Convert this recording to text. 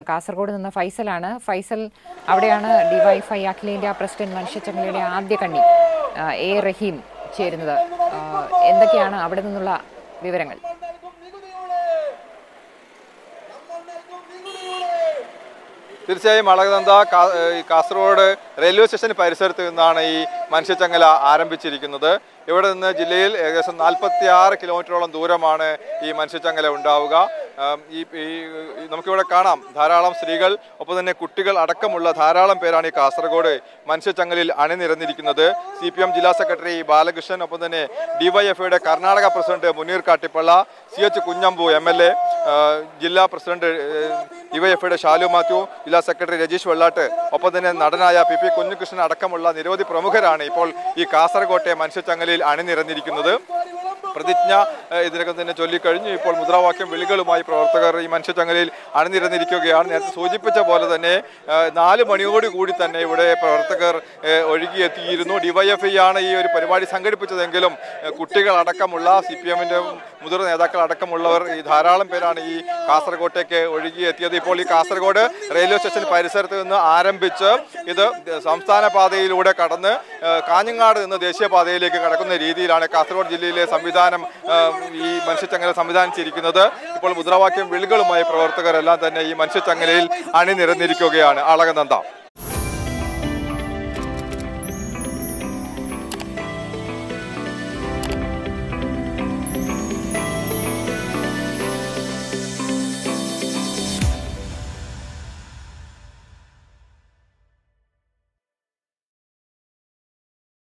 കാസർഗോഡ് നിന്ന് ഫൈസലാണ് ഫൈസൽ അവിടെയാണ് ഡിവൈഫൈ അഖിലേന്ത്യാ പ്രസിഡന്റ് മനുഷ്യച്ചങ്ങലയുടെ ആദ്യ കണ്ണി ആ, എ റഹീം ചേരുന്നത് ആ, എന്തൊക്കെയാണ് അവിടെ നിന്നുള്ള വിവരങ്ങൾ തീർച്ചയായും അളകനന്ദ കാ- ഈ കാസർഗോഡ് റെയിൽവേ സ്റ്റേഷൻ പരിസരത്ത് നിന്നാണ് ഈ മനുഷ്യച്ചങ്ങല ആരംഭിച്ചിരിക്കുന്നത് ഇവിടെ നിന്ന് ജില്ലയിൽ ഏകദേശം നാൽപ്പത്തി ആറ് കിലോമീറ്ററോളം ദൂരമാണ് ഈ മനുഷ്യച്ചങ്ങല ഉണ്ടാവുക ആം, ഈ ഈ ഈ നമുക്കിവിടെ കാണാം ധാരാളം സ്ത്രീകൾ ഒപ്പം തന്നെ കുട്ടികൾ അടക്കമുള്ള ധാരാളം പേരാണ് ഈ കാസർഗോഡ് മനുഷ്യച്ചങ്ങലിൽ അണിനിരന്നിരിക്കുന്നത് സി പി എം ജില്ലാ സെക്രട്ടറി ബാലകൃഷ്ണൻ ഒപ്പം തന്നെ ഡിവൈഎഫ്ഐയുടെ Karnataka president Muneer Kattippalla C H Kunhambu M L A ജില്ലാ പ്രസിഡന്റ് ഡിവൈഎഫ്ഐയുടെ ഷാലു മാത്യു ജില്ലാ സെക്രട്ടറി രജീഷ് വെള്ളാട്ട് ഒപ്പം തന്നെ നടനായ പി പി കുഞ്ഞികൃഷ്ണൻ അടക്കമുള്ള നിരവധി പ്രമുഖരാണ് ഇപ്പോൾ ഈ കാസർകോട്ടെ മനുഷ്യച്ചങ്ങലയിൽ അണിനിരന്നിരിക്കുന്നത് പ്രതിജ്ഞ ഏഹ്, ഇതിനകം തന്നെ ചൊല്ലിക്കഴിഞ്ഞു ഇപ്പോൾ മുദ്രാവാക്യം വിളികളുമായി പ്രവർത്തകർ ഈ മനുഷ്യച്ചങ്ങലയിൽ അണിനിരന്നിരിക്കുകയാണ് നേരത്തെ സൂചിപ്പിച്ച പോലെ തന്നെ ഏഹ്, നാല് മണിയോട് കൂടി തന്നെ ഇവിടെ പ്രവർത്തകർ ഏഹ്, ഒഴുകിയെത്തിയിരുന്നു ഡിവൈഎഫ്ഐ ആണ് ഈ ഒരു പരിപാടി സംഘടിപ്പിച്ചതെങ്കിലും ഏഹ്, കുട്ടികളടക്കമുള്ള സി പി എമ്മിൻ്റെ മുതിർന്ന നേതാക്കൾ അടക്കമുള്ളവർ ഈ ധാരാളം പേരാണ് ഈ കാസർഗോട്ടേക്ക് ഒഴുകിയെത്തിയത് ഇപ്പോൾ ഈ കാസർഗോഡ് റെയിൽവേ സ്റ്റേഷൻ പരിസരത്ത് നിന്ന് ആരംഭിച്ച് ഇത് സംസ്ഥാന പാതയിലൂടെ കടന്ന് ഏഹ്, കാഞ്ഞങ്ങാട് നിന്ന് ദേശീയപാതയിലേക്ക് കടക്കുന്ന രീതിയിലാണ് കാസർഗോഡ് ജില്ലയിലെ സംവിധാനം ഏഹ്, ഈ മനുഷ്യച്ചങ്ങല സംവിധാനിച്ചിരിക്കുന്നത് ഇപ്പോൾ മുദ്രാവാക്യം വിളികളുമായി പ്രവർത്തകരെല്ലാം തന്നെ ഈ മനുഷ്യച്ചങ്ങലയിൽ അണിനിരന്നിരിക്കുകയാണ് അളകനന്ദ